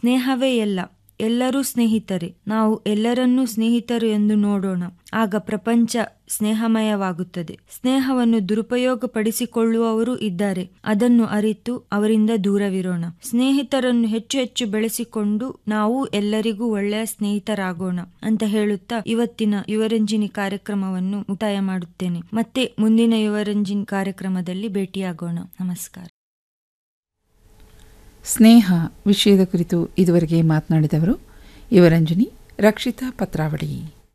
ಸ್ನೇಹವೇ ಎಲ್ಲ ಎಲ್ಲರೂ ಸ್ನೇಹಿತರೆ ನಾವು ಎಲ್ಲರನ್ನೂ ಸ್ನೇಹಿತರು ಎಂದು ನೋಡೋಣ ಆಗ ಪ್ರಪಂಚ ಸ್ನೇಹಮಯವಾಗುತ್ತದೆ ಸ್ನೇಹವನ್ನು ದುರುಪಯೋಗ ಪಡಿಸಿಕೊಳ್ಳುವವರು ಇದ್ದಾರೆ ಅದನ್ನು ಅರಿತು ಅವರಿಂದ ದೂರವಿರೋಣ ಸ್ನೇಹಿತರನ್ನು ಹೆಚ್ಚು ಹೆಚ್ಚು ಬೆಳೆಸಿಕೊಂಡು ನಾವು ಎಲ್ಲರಿಗೂ ಒಳ್ಳೆಯ ಸ್ನೇಹಿತರಾಗೋಣ ಅಂತ ಹೇಳುತ್ತಾ ಇವತ್ತಿನ ಯುವರಂಜಿನಿ ಕಾರ್ಯಕ್ರಮವನ್ನು ಮುಕ್ತಾಯ ಮಾಡುತ್ತೇನೆ ಮತ್ತೆ ಮುಂದಿನ ಯುವರಂಜಿನಿ ಕಾರ್ಯಕ್ರಮದಲ್ಲಿ ಭೇಟಿಯಾಗೋಣ ನಮಸ್ಕಾರ ಸ್ನೇಹ ವಿಷಯದ ಕುರಿತು ಇದುವರೆಗೆ ಮಾತನಾಡಿದವರು ಯುವರಂಜನಿ ರಕ್ಷಿತಾ ಪತ್ರಾವಳಿ